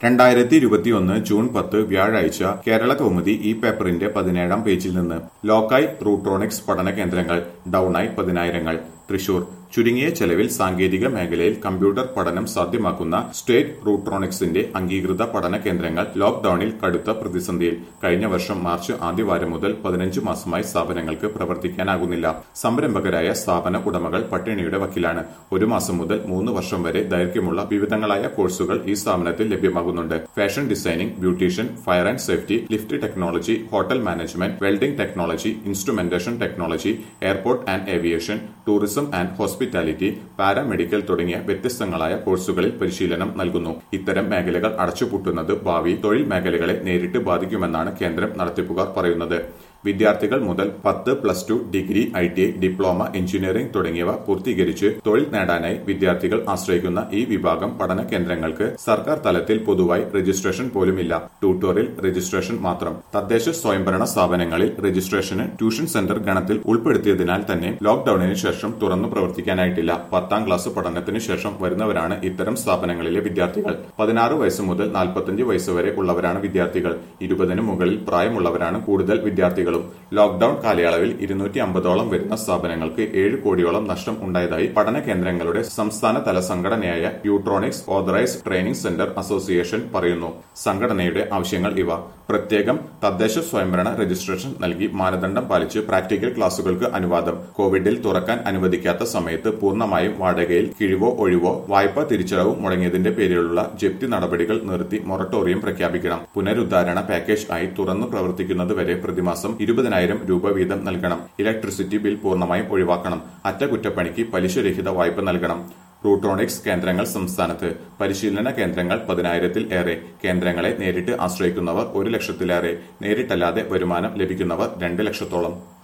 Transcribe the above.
രണ്ടായിരത്തി ഇരുപത്തിയൊന്ന് ജൂൺ പത്ത് വ്യാഴാഴ്ച കേരള കൗമുദി ഈ പേപ്പറിന്റെ പതിനേഴാം പേജിൽ നിന്ന് ലോക്കായി റൂട്രോണിക്സ് പഠന കേന്ദ്രങ്ങൾ ഡൌണായി പതിനായിരങ്ങൾ തൃശൂർ ചുരുങ്ങിയ ചെലവിൽ സാങ്കേതിക മേഖലയിൽ കമ്പ്യൂട്ടർ പഠനം സാധ്യമാക്കുന്ന സ്റ്റേറ്റ് റൂട്രോണിക്സിന്റെ അംഗീകൃത പഠന കേന്ദ്രങ്ങൾ ലോക്ഡൌണിൽ കടുത്ത പ്രതിസന്ധിയിൽ കഴിഞ്ഞ വർഷം മാർച്ച് ആദ്യവാരം മുതൽ പതിനഞ്ച് മാസമായി സ്ഥാപനങ്ങൾക്ക് പ്രവർത്തിക്കാനാകുന്നില്ല സംരംഭകരായ സ്ഥാപന ഉടമകൾ പട്ടിണിയുടെ വക്കിലാണ് ഒരു മാസം മുതൽ മൂന്ന് വർഷം വരെ ദൈർഘ്യമുള്ള വിവിധങ്ങളായ കോഴ്സുകൾ ഈ സ്ഥാപനത്തിൽ ലഭ്യമാകുന്നുണ്ട് fashion designing beautician fire and safety lift technology hotel management welding technology instrumentation technology airport and aviation tourism and hospitality paramedical തുടങ്ങിയ വ്യത്യസ്തങ്ങളായ കോഴ്സുകളിൽ പരിശീലനം നൽകുന്നു ഇത്തരം മേഖലകൾ അടച്ചുപൂട്ടുന്നത് ഭാവി തൊഴിൽ മേഖലകളെ നേരിട്ട് ബാധിക്കുമെന്നാണ് കേന്ദ്രം നടത്തിപ്പുകാർ പറയുന്നത് വിദ്യാർത്ഥികൾ മുതൽ പത്ത് plus two degree I T I diploma engineering തുടങ്ങിയവ പൂർത്തീകരിച്ച് തൊഴിൽ നേടാനായി വിദ്യാർത്ഥികൾ ആശ്രയിക്കുന്ന ഈ വിഭാഗം പഠന കേന്ദ്രങ്ങൾക്ക് സർക്കാർ തലത്തിൽ പൊതുവായി രജിസ്ട്രേഷൻ പോലുമില്ല ട്യൂട്ടോറിയൽ രജിസ്ട്രേഷൻ മാത്രം തദ്ദേശ സ്വയംഭരണ സ്ഥാപനങ്ങളിൽ രജിസ്ട്രേഷന് ട്യൂഷൻ സെന്റർ ഗണത്തിൽ ഉൾപ്പെടുത്തിയതിനാൽ തന്നെ ലോക്ഡൌണിന് ശേഷം തുറന്നു പ്രവർത്തിക്കാനായിട്ടില്ല പത്താം ക്ലാസ് പഠനത്തിന് ശേഷം വരുന്നവരാണ് ഇത്തരം സ്ഥാപനങ്ങളിലെ വിദ്യാർത്ഥികൾ പതിനാറ് വയസ്സ് മുതൽ നാൽപ്പത്തഞ്ച് വയസ്സ് വരെ ഉള്ളവരാണ് വിദ്യാർത്ഥികൾ ഇരുപതിന് മുകളിൽ പ്രായമുള്ളവരാണ് കൂടുതൽ വിദ്യാർത്ഥികളും ലോക്ഡൌൺ കാലയളവിൽ ഇരുന്നൂറ്റി അമ്പതോളം വരുന്ന സ്ഥാപനങ്ങൾക്ക് ഏഴ് കോടിയോളം നഷ്ടം ഉണ്ടായതായി പഠന കേന്ദ്രങ്ങളുടെ സംസ്ഥാന തല സംഘടനയായ യൂട്രോണിക്സ് ഓതറൈസ്ഡ് ട്രെയിനിംഗ് സെന്റർ അസോസിയേഷൻ പറയുന്നു സംഘടനയുടെ ആവശ്യങ്ങൾ ഇവ പ്രത്യേകം തദ്ദേശ സ്വയംഭരണ രജിസ്ട്രേഷൻ നൽകി മാനദണ്ഡം പാലിച്ച് പ്രാക്ടിക്കൽ ക്ലാസുകൾക്ക് അനുവാദം കോവിഡിൽ തുറക്കാൻ അനുവദിക്കാത്ത സമയത്ത് പൂർണ്ണമായും വാടകയിൽ കിഴിവോ ഒഴിവോ വായ്പാ തിരിച്ചടവ് മുടങ്ങിയതിന്റെ പേരിലുള്ള ജപ്തി നടപടികൾ നിർത്തി മൊറട്ടോറിയം പ്രഖ്യാപിക്കണം പുനരുദ്ധാരണ പാക്കേജ് ആയി തുറന്നു പ്രവർത്തിക്കുന്നതുവരെ പ്രതിമാസം ഇരുപതിനായിരം രൂപ വീതം നൽകണം ഇലക്ട്രിസിറ്റി ബിൽ പൂർണ്ണമായും ഒഴിവാക്കണം അറ്റകുറ്റപ്പണിക്ക് പലിശരഹിത വായ്പ നൽകണം റൂട്രോണിക്സ് കേന്ദ്രങ്ങൾ സംസ്ഥാനത്ത് പരിശീലന കേന്ദ്രങ്ങൾ പതിനായിരത്തിൽ ഏറെ കേന്ദ്രങ്ങളെ നേരിട്ട് ആശ്രയിക്കുന്നവർ ഒരു ലക്ഷത്തിലേറെ നേരിട്ടല്ലാതെ വരുമാനം ലഭിക്കുന്നവർ രണ്ട് ലക്ഷത്തോളം